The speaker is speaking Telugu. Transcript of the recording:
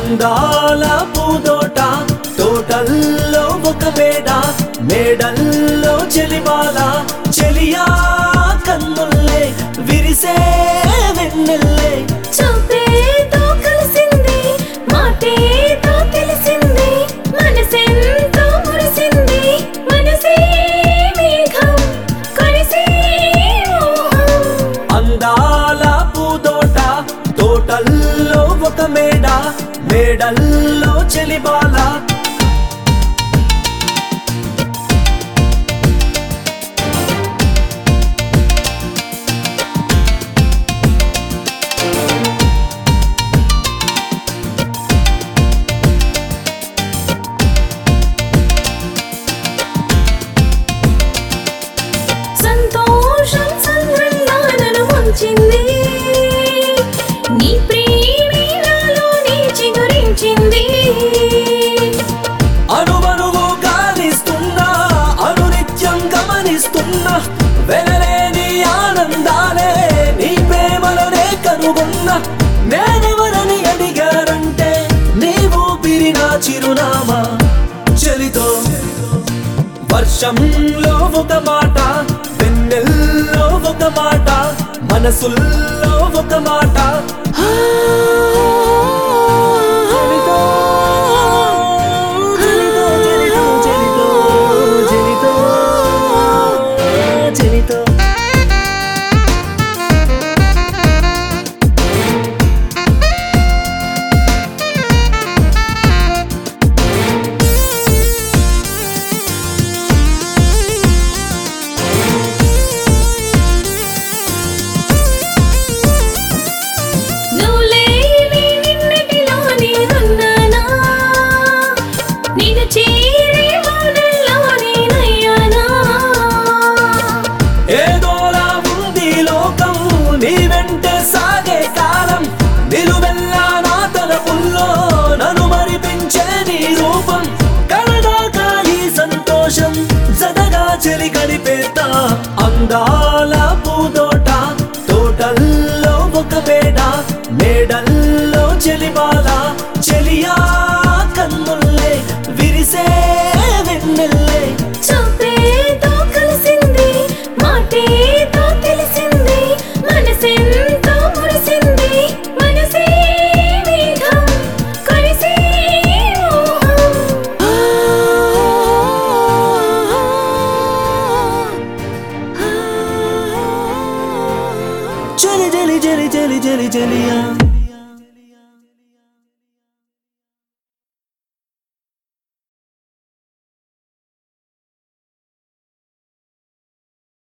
అందాల పూదోట తోటల్లో ఒక మేడ మేడల్లో చెలిమాల చెలియా కన్నుల్లే విరిసే వెన్నెల్లే చూపేతో కలిసింది మాటేతో తెలిసింది మనసెంతో మురిసింది మనసే మేఘం కలిసే మోహం అందాల పూదోట తోటల్లో ఒక మేడ మేడల్లో చెలిబాల సంతోషం సంద్రంగా నన్ను ముంచింది నీ ప్రేమే నాలోనే చిగురించింది అణువణువు గాలిస్తున్నా అనునిత్యం గమనిస్తున్నా వెలలేని ఆనందాలే నీ ప్రేమలోనే కనుగొన్నా నేనెవరని అడిగారంటే నీవు పిరిన చిరునామా చలితో వర్షంలో ఒక మాట వెన్నెల్లో ఒక మాట మనసుల్లో ఒక మాట చలితో, చలితో, చలితో, చలితో, చలితో, చలితో. నువ్వు లేని నిన్నటిలో నేనున్నానా నిన్ను చేరే మౌనంలో నేనయ్యానా ఏదోలా ఉంది లోకం నీ వెంటే సాగే కాలం నిలువెల్లా నా తలపుల్లో నన్ను మరిపించే నీ రూపం కలదాకా ఈ సంతోషం జదగా చెలి గడిపేద్దా అందాల పూదోట తోటల్లో ఒక మేడ మేడల్లో చెలిమాల చెలియా కన్నుల్లే విరిసే వెన్నెల్లే చూపేతో కలిసింది మాటేతో తెలిసింది మనసెంతో మురిసింది మనసే మేఘం కలిసే మోహం జలి జలి జలి జలి జలి జలియా